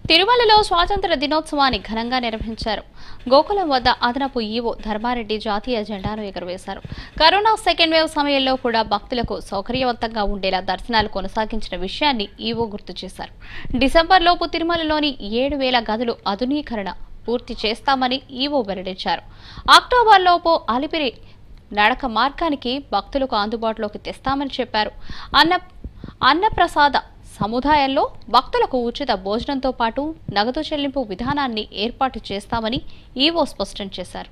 తిరుమలలో స్వాతంత్ర దినోత్సవాన్ని ఘనంగా నిర్వహించారు గోకులం వద్ద అదనపు ఈవో ధర్మారెడ్డి జాతీయ జెండాను ఎగురవేశారు కరోనా సెకండ్ వేవ్ సమయంలో కూడా భక్తులకు సౌకర్యవంతంగా ఉండేలా దర్శనాలు కొనసాగించిన విషయాన్ని ఈవో గుర్తు చేశారు డిసెంబర్లోపు తిరుమలలోని ఏడు వేల గదులు ఆధునీకరణ పూర్తి చేస్తామని ఈవో వెల్లడించారు అక్టోబర్లోపు అలిపిరి నడక మార్గానికి భక్తులకు అందుబాటులోకి తెస్తామని చెప్పారు అన్న అన్నప్రసాద సముదాయంలో భక్తులకు ఉచిత భోజనంతో పాటు నగదు చెల్లింపు విధానాన్ని ఏర్పాటు చేస్తామని ఈవో స్పష్టం చేశారు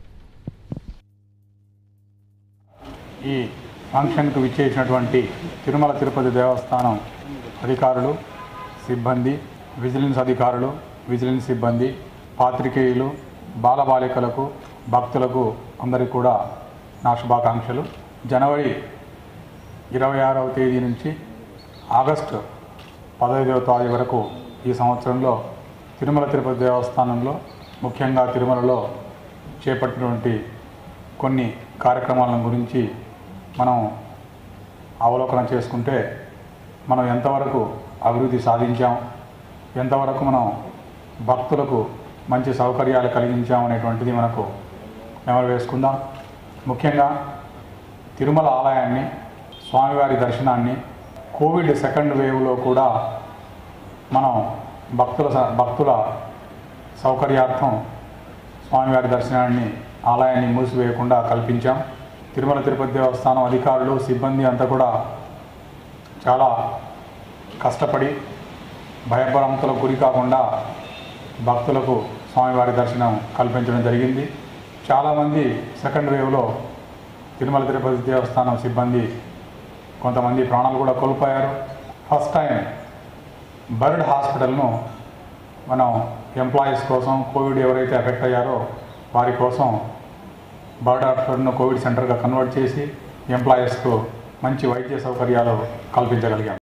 ఈ ఫంక్షన్కు విచ్చేసినటువంటి తిరుమల తిరుపతి దేవస్థానం అధికారులు సిబ్బంది విజిలెన్స్ అధికారులు విజిలెన్స్ సిబ్బంది పాత్రికేయులు బాలబాలికలకు భక్తులకు అందరికీ కూడా నా శుభాకాంక్షలు జనవరి ఇరవై ఆరవ తేదీ నుంచి ఆగస్టు పదహైదవ తారీఖు వరకు ఈ సంవత్సరంలో తిరుమల తిరుపతి దేవస్థానంలో ముఖ్యంగా తిరుమలలో చేపట్టినటువంటి కొన్ని కార్యక్రమాల గురించి మనం అవలోకనం చేసుకుంటే మనం ఎంతవరకు అభివృద్ధి సాధించాం ఎంతవరకు మనం భక్తులకు మంచి సౌకర్యాలు కలిగించాం అనేటువంటిది మనకు నెమరు వేసుకుందాం ముఖ్యంగా తిరుమల ఆలయాన్ని స్వామివారి దర్శనాన్ని కోవిడ్ సెకండ్ వేవ్లో కూడా మనం భక్తుల స- భక్తుల సౌకర్యార్థం స్వామివారి దర్శనాన్ని ఆలయాన్ని మూసివేయకుండా కల్పించాం తిరుమల తిరుపతి దేవస్థానం అధికారులు సిబ్బంది అంతా కూడా చాలా కష్టపడి భయభ్రాంతులకు గురి కాకుండా భక్తులకు స్వామివారి దర్శనం కల్పించడం జరిగింది చాలామంది సెకండ్ వేవ్లో తిరుమల తిరుపతి దేవస్థానం సిబ్బంది కొంతమంది ప్రాణాలు కూడా కోల్పోయారు ఫస్ట్ టైం బర్డ్ హాస్పిటల్ను మనం ఎంప్లాయీస్ కోసం కోవిడ్ ఎవరైతే ఎఫెక్ట్ అయ్యారో వారి కోసం బర్డ్ హాస్పిటల్ను కోవిడ్ సెంటర్గా కన్వర్ట్ చేసి ఎంప్లాయీస్కు మంచి వైద్య సౌకర్యాలు కల్పించగలిగాం